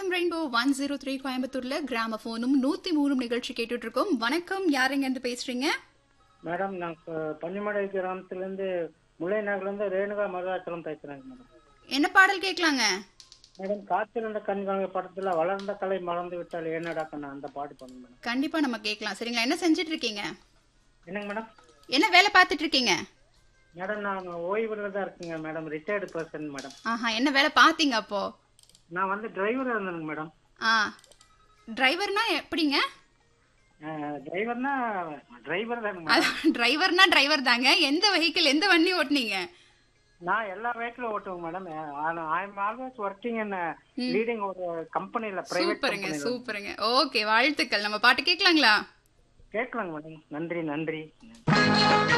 FM rainbow one zero three கோயம்புத்தூர்ல கிராம போனும் நூத்தி மூணு நிகழ்ச்சி கேட்டுட்டு இருக்கோம் வணக்கம் யாருங்க இருந்து பேசுறீங்க மேடம் நான் பன்னிமடை கிராமத்துலேருந்து முல்லைநகர்லேருந்து ரேணுகா மருதாச்சலம் பேசுகிறேங்க மேடம் என்ன பாடல் கேட்கலாங்க மேடம் காத்திருந்த கண்காணி படத்தில் வளர்ந்த கலை மறந்து விட்டால் ஏனடா கண்ணா அந்த பாட்டு பண்ணுங்க மேடம் கண்டிப்பா நம்ம கேட்கலாம் சரிங்களா என்ன செஞ்சுட்டு இருக்கீங்க என்னங்க மேடம் என்ன வேலை பார்த்துட்டு இருக்கீங்க மேடம் நான் ஓய்வில் தான் இருக்குங்க மேடம் ரிட்டையர்டு பர்சன் மேடம் ஆஹா என்ன வேலை பார்த்தீங்க அப்போ நான் வந்து டிரைவராக இருந்தேங்க மேடம் ஆ டிரைவர்னா எப்படிங்க டிரைவர்னா டிரைவர் தாங்க மேடம் டிரைவர்னா டிரைவர் தாங்க எந்த வெஹிக்கிள் எந்த வண்டி ஓட்டுனீங்க நான் எல்லா வெஹிக்கிளும் ஓட்டுவேங்க madam I am always working in leading ஒரு கம்பெனியில் ப்ரைவேட் சூப்பருங்க சூப்பருங்க ஓகே வாழ்த்துக்கள் நம்ம பாட்டு கேட்கலாங்களா கேட்கலாங்க மேடம் நன்றி நன்றி